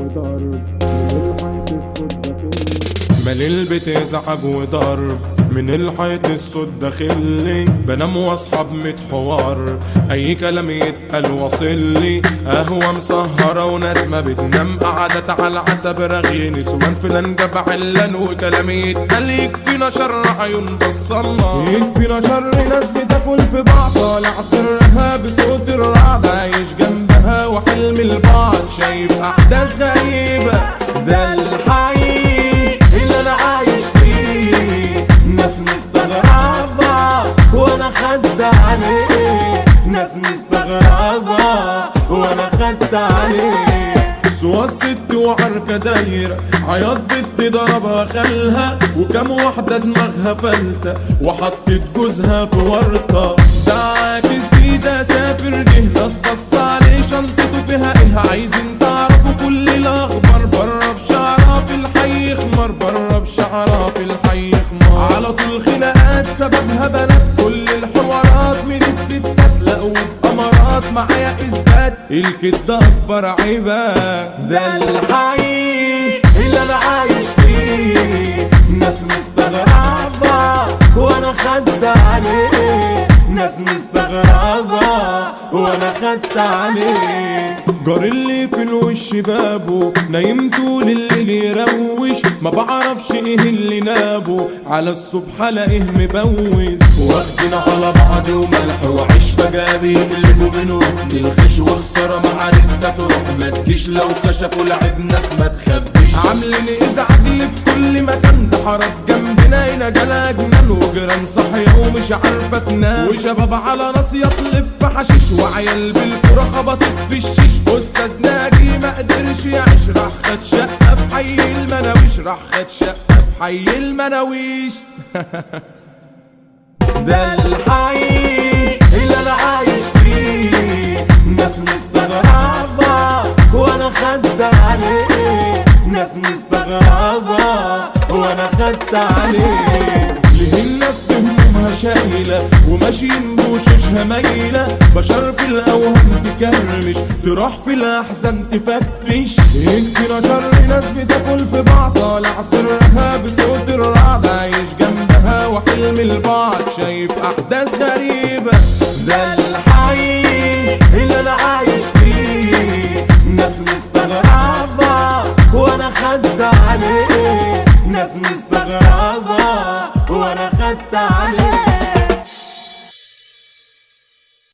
وضرب من الحيط الصوت داخلي مال البيت ازعج وضرب من الحيط الصوت داخلي بنام واصحى بميت حوار اي كلام يتقال واصل لي قهوه مسهره وناس ما بتنام قعدت على العتب رغي نسوان فلان جاب علان وكلام يتقال يكفينا شر عيون بصلنا يكفينا شر ناس بتاكل في بعض طالع سرها بصوت الرعد عايش جنبها وحلم البعض شايف احداث غريبه ده الحقيقي اللي انا عايش فيه ناس مستغربة وانا خدت عليه ناس مستغربة وانا خدت عليه صوت ست وعركة دايرة عياط بنت ضربها خالها وكم واحدة دماغها فلتة وحطت جوزها في ورطة ده عاكس دي ده سافر جه ناس بص عليه شنطته فيها ايه عايزين تعرفوا كل الاخبار بره بشعرها في الحي خمر بره بشعرها في الحي خمر على طول خناقات سببها بنات كل الحوارات من الستات لقوا بأمارات معايا اثبات الكد اكبر عيبة ده الحقيقي اللي انا عايش فيه ناس مستغربة وانا خدت عليه ناس مستغربة وانا خدت عليه جار اللي في الوش بابه نايم طول الليل يروش ما بعرفش ايه اللي نابه على الصبح الاقيه مبوس واخدنا على بعض وملح وعيش فجاه بيقلبوا منه الخش وخساره ما عرفت تروح ما تجيش لو كشفوا لعب ناس ما تخبيش عاملين ازعاج اللي في كل مكان ده حرب جنبنا هنا جلا اجمل وجيران صاحيه ومش عارفه تنام وشباب على ناصيه تلف حشيش وعيال بالكوره خبطت في الشيش استاذ ناجي ما قدرش يعيش راح خد شقه في حي المناويش راح خد شقه في حي المناويش ده الحقيقي اللي انا عايش فيه ناس مستغربة وانا خدت عليه ناس مستغربة وانا خدت عليه ليه الناس بهمومها شايلة وماشيين بوشوشها مايلة بشر في الأوهام تكرمش تروح في الأحزان تفتش يمكن شر ناس بتاكل في بعض طالع سرها بصوت الرعد عايش جنبها وحلم البعض شايف أحداث غريبة ده الحقيقي